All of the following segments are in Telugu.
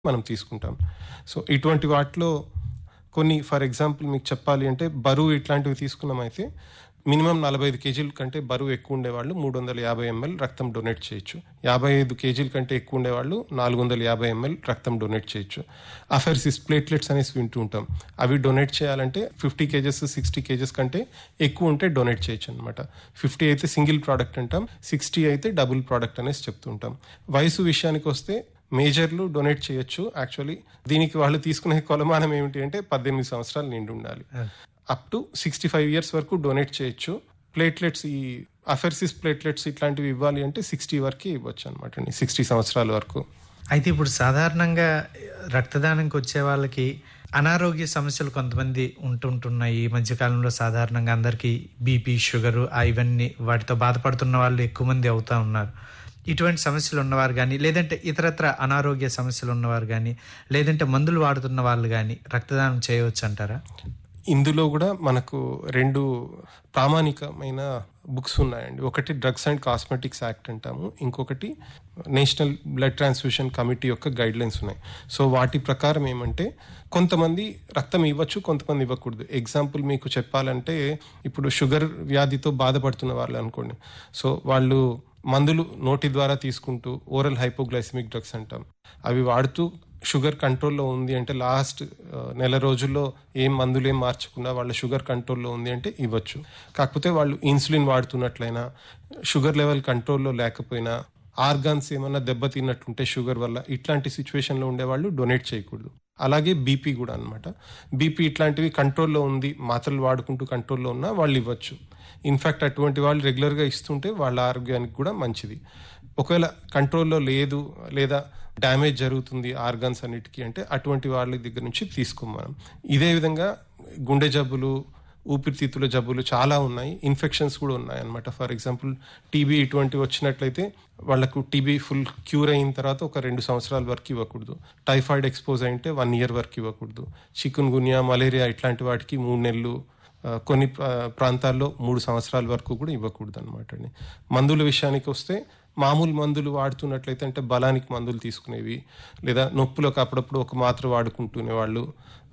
మనం తీసుకుంటాం సో ఇటువంటి వాటిలో కొన్ని ఫర్ ఎగ్జాంపుల్ మీకు చెప్పాలి అంటే బరువు ఇట్లాంటివి తీసుకున్నామైతే మినిమం నలభై ఐదు కేజీల కంటే బరువు ఎక్కువ ఉండేవాళ్ళు మూడు వందల యాభై ఎంఎల్ రక్తం డొనేట్ చేయొచ్చు యాభై ఐదు కేజీల కంటే ఎక్కువ ఉండేవాళ్ళు నాలుగు వందల యాభై ఎంఎల్ రక్తం డొనేట్ చేయొచ్చు అఫెర్సిస్ ప్లేట్లెట్స్ అనేసి వింటూ ఉంటాం అవి డొనేట్ చేయాలంటే ఫిఫ్టీ కేజెస్ సిక్స్టీ కేజెస్ కంటే ఎక్కువ ఉంటే డొనేట్ చేయొచ్చు అనమాట ఫిఫ్టీ అయితే సింగిల్ ప్రోడక్ట్ అంటాం సిక్స్టీ అయితే డబుల్ ప్రోడక్ట్ అనేసి చెప్తుంటాం వయసు విషయానికి వస్తే మేజర్లు డొనేట్ చేయొచ్చు యాక్చువల్లీ దీనికి వాళ్ళు తీసుకునే కొలమానం ఏమిటి అంటే పద్దెనిమిది సంవత్సరాలు నిండి ఉండాలి up to sixty five years వరకు డొనేట్ చేయొచ్చు ప్లేట్లెట్స్ ఈ అఫెర్సిస్ ప్లేట్లెట్స్ ఇట్లాంటివి ఇవ్వాలి అంటే సిక్స్టీ వరకు ఇవ్వచ్చు అనమాట అండి సిక్స్టీ సంవత్సరాల వరకు అయితే ఇప్పుడు సాధారణంగా రక్తదానంకి వచ్చే వాళ్ళకి అనారోగ్య సమస్యలు కొంతమంది ఉంటుంటున్నాయి ఈ మధ్యకాలంలో సాధారణంగా అందరికీ బీపీ షుగరు ఆ ఇవన్నీ వాటితో బాధపడుతున్న వాళ్ళు ఎక్కువ మంది అవుతా ఉన్నారు ఇటువంటి సమస్యలు ఉన్నవారు కానీ లేదంటే ఇతరత్ర అనారోగ్య సమస్యలు ఉన్నవారు కానీ లేదంటే మందులు వాడుతున్న వాళ్ళు కానీ రక్తదానం చేయవచ్చు అంటారా ఇందులో కూడా మనకు రెండు ప్రామాణికమైన బుక్స్ ఉన్నాయండి ఒకటి డ్రగ్స్ అండ్ కాస్మెటిక్స్ యాక్ట్ అంటాము ఇంకొకటి నేషనల్ బ్లడ్ ట్రాన్స్ఫ్యూషన్ కమిటీ యొక్క గైడ్ లైన్స్ ఉన్నాయి సో వాటి ప్రకారం ఏమంటే కొంతమంది రక్తం ఇవ్వచ్చు కొంతమంది ఇవ్వకూడదు ఎగ్జాంపుల్ మీకు చెప్పాలంటే ఇప్పుడు షుగర్ వ్యాధితో బాధపడుతున్న వాళ్ళు అనుకోండి సో వాళ్ళు మందులు నోటి ద్వారా తీసుకుంటూ ఓరల్ హైపోగ్లైసిమిక్ డ్రగ్స్ అంటాం అవి వాడుతూ షుగర్ కంట్రోల్లో ఉంది అంటే లాస్ట్ నెల రోజుల్లో ఏం మందులు ఏం మార్చకుండా వాళ్ళ షుగర్ కంట్రోల్లో ఉంది అంటే ఇవ్వచ్చు కాకపోతే వాళ్ళు ఇన్సులిన్ వాడుతున్నట్లయినా షుగర్ లెవెల్ కంట్రోల్లో లేకపోయినా ఆర్గాన్స్ ఏమన్నా దెబ్బతిన్నట్లుంటే షుగర్ వల్ల ఇట్లాంటి సిచ్యువేషన్లో ఉండేవాళ్ళు డొనేట్ చేయకూడదు అలాగే బీపీ కూడా అనమాట బీపీ ఇట్లాంటివి కంట్రోల్లో ఉంది మాత్రలు వాడుకుంటూ కంట్రోల్లో ఉన్నా వాళ్ళు ఇవ్వచ్చు ఇన్ఫ్యాక్ట్ అటువంటి వాళ్ళు రెగ్యులర్గా ఇస్తుంటే వాళ్ళ ఆరోగ్యానికి కూడా మంచిది ఒకవేళ కంట్రోల్లో లేదు లేదా డ్యామేజ్ జరుగుతుంది ఆర్గన్స్ అన్నిటికీ అంటే అటువంటి వాళ్ళ దగ్గర నుంచి తీసుకోం మనం ఇదే విధంగా గుండె జబ్బులు ఊపిరితిత్తుల జబ్బులు చాలా ఉన్నాయి ఇన్ఫెక్షన్స్ కూడా ఉన్నాయి అనమాట ఫర్ ఎగ్జాంపుల్ టీబీ ఇటువంటివి వచ్చినట్లయితే వాళ్లకు టీబీ ఫుల్ క్యూర్ అయిన తర్వాత ఒక రెండు సంవత్సరాల వరకు ఇవ్వకూడదు టైఫాయిడ్ ఎక్స్పోజ్ అయితే వన్ ఇయర్ వరకు ఇవ్వకూడదు చికున్ గున్యా మలేరియా ఇట్లాంటి వాటికి మూడు నెలలు కొన్ని ప్రాంతాల్లో మూడు సంవత్సరాల వరకు కూడా ఇవ్వకూడదు అనమాట అండి మందుల విషయానికి వస్తే మామూలు మందులు వాడుతున్నట్లయితే అంటే బలానికి మందులు తీసుకునేవి లేదా నొప్పులకు అప్పుడప్పుడు ఒక మాత్ర వాడుకుంటునే వాళ్ళు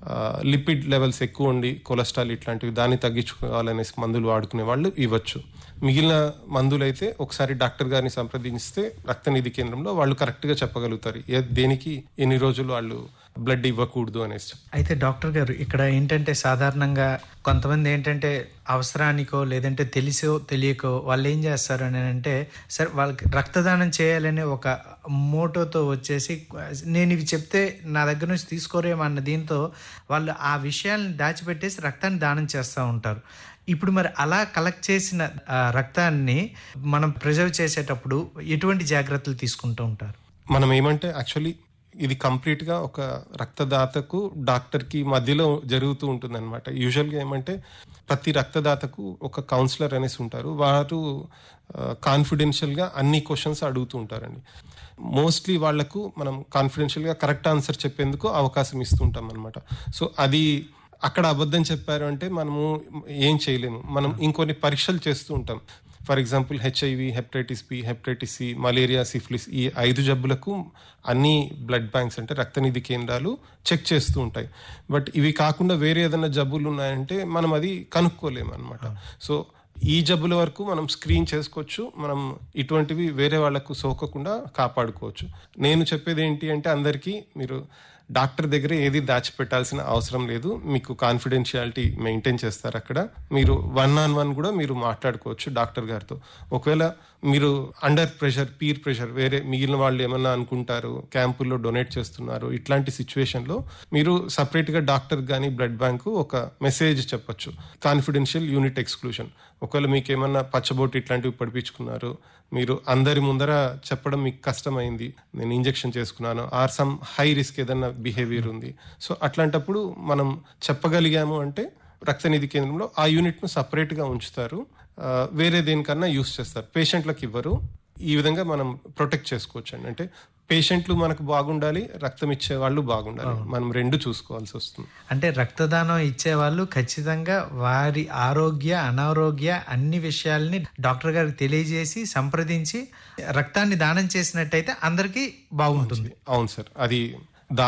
లిపిడ్ లెవెల్స్ ఎక్కువ ఉండి కొలెస్ట్రాల్ ఇట్లాంటివి దాన్ని తగ్గించుకోవాలనేసి మందులు వాడుకునే వాళ్ళు ఇవ్వచ్చు మిగిలిన మందులు అయితే ఒకసారి డాక్టర్ గారిని సంప్రదించితే రక్తనిధి కేంద్రంలో వాళ్ళు కరెక్ట్గా చెప్పగలుగుతారు ఏ దేనికి ఎన్ని రోజులు వాళ్ళు బ్లడ్ ఇవ్వకూడదు అనేసి అయితే డాక్టర్ గారు ఇక్కడ ఏంటంటే సాధారణంగా కొంతమంది ఏంటంటే అవసరానికో లేదంటే తెలిసో తెలియకో వాళ్ళు ఏం చేస్తారు అని అంటే సరే వాళ్ళకి రక్తదానం చేయాలనే ఒక మోటోతో వచ్చేసి నేను ఇవి చెప్తే నా దగ్గర నుంచి తీసుకోరేమన్న దీంతో వాళ్ళు ఆ విషయాలను దాచిపెట్టేసి రక్తాన్ని దానం చేస్తూ ఉంటారు ఇప్పుడు మరి అలా కలెక్ట్ చేసిన రక్తాన్ని మనం ప్రిజర్వ్ చేసేటప్పుడు ఎటువంటి జాగ్రత్తలు తీసుకుంటూ ఉంటారు మనం ఏమంటే యాక్చువల్లీ ఇది కంప్లీట్ గా ఒక రక్తదాతకు డాక్టర్ కి మధ్యలో జరుగుతూ ఉంటుంది అనమాట యూజువల్ గా ఏమంటే ప్రతి రక్తదాతకు ఒక కౌన్సిలర్ అనేసి ఉంటారు వారు కాన్ఫిడెన్షియల్ గా అన్ని క్వశ్చన్స్ అడుగుతూ ఉంటారండి మోస్ట్లీ వాళ్లకు మనం కాన్ఫిడెన్షియల్ గా కరెక్ట్ ఆన్సర్ చెప్పేందుకు అవకాశం ఇస్తుంటాం అనమాట సో అది అక్కడ అబద్ధం చెప్పారు అంటే మనము ఏం చేయలేము మనం ఇంకొన్ని పరీక్షలు చేస్తూ ఉంటాం for example HIV hepatitis B hepatitis C malaria syphilis ఈ ఐదు జబ్బులకు అన్ని బ్లడ్ బ్యాంక్స్ అంటే రక్తనిధి కేంద్రాలు చెక్ చేస్తూ ఉంటాయి బట్ ఇవి కాకుండా వేరే ఏదైనా జబ్బులు ఉన్నాయంటే మనం అది కనుక్కోలేము అనమాట సో ఈ జబ్బుల వరకు మనం స్క్రీన్ చేసుకోవచ్చు మనం ఇటువంటివి వేరే వాళ్లకు సోకకుండా కాపాడుకోవచ్చు నేను చెప్పేది ఏంటి అంటే అందరికీ మీరు డాక్టర్ దగ్గర ఏది దాచిపెట్టాల్సిన అవసరం లేదు మీకు కాన్ఫిడెన్షియాలిటీ మెయింటైన్ చేస్తారు అక్కడ మీరు వన్ ఆన్ వన్ కూడా మీరు మాట్లాడుకోవచ్చు డాక్టర్ గారితో ఒకవేళ మీరు అండర్ ప్రెషర్ పీర్ ప్రెషర్ వేరే మిగిలిన వాళ్ళు ఏమన్నా అనుకుంటారు క్యాంపుల్లో డొనేట్ చేస్తున్నారు ఇట్లాంటి సిచ్యువేషన్లో మీరు సపరేట్గా డాక్టర్ కానీ బ్లడ్ బ్యాంకు ఒక మెసేజ్ చెప్పొచ్చు కాన్ఫిడెన్షియల్ యూనిట్ ఎక్స్క్లూషన్ ఒకవేళ మీకు ఏమన్నా పచ్చబోటు ఇట్లాంటివి పడిపించుకున్నారు మీరు అందరి ముందర చెప్పడం మీకు కష్టమైంది నేను ఇంజెక్షన్ చేసుకున్నాను ఆర్ సమ్ హై రిస్క్ ఏదన్నా బిహేవియర్ ఉంది సో అట్లాంటప్పుడు మనం చెప్పగలిగాము అంటే రక్తనిధి కేంద్రంలో ఆ యూనిట్ను సపరేట్గా ఉంచుతారు వేరే దేనికన్నా యూస్ చేస్తారు పేషెంట్లకు ఇవ్వరు ఈ విధంగా మనం ప్రొటెక్ట్ చేసుకోవచ్చు అండి అంటే పేషెంట్లు మనకు బాగుండాలి రక్తం ఇచ్చే వాళ్ళు బాగుండాలి మనం రెండు చూసుకోవాల్సి వస్తుంది అంటే రక్తదానం ఇచ్చే వాళ్ళు ఖచ్చితంగా వారి ఆరోగ్య అనారోగ్య అన్ని విషయాల్ని డాక్టర్ గారికి తెలియజేసి సంప్రదించి రక్తాన్ని దానం చేసినట్టయితే అందరికీ బాగుంటుంది అవును సార్ అది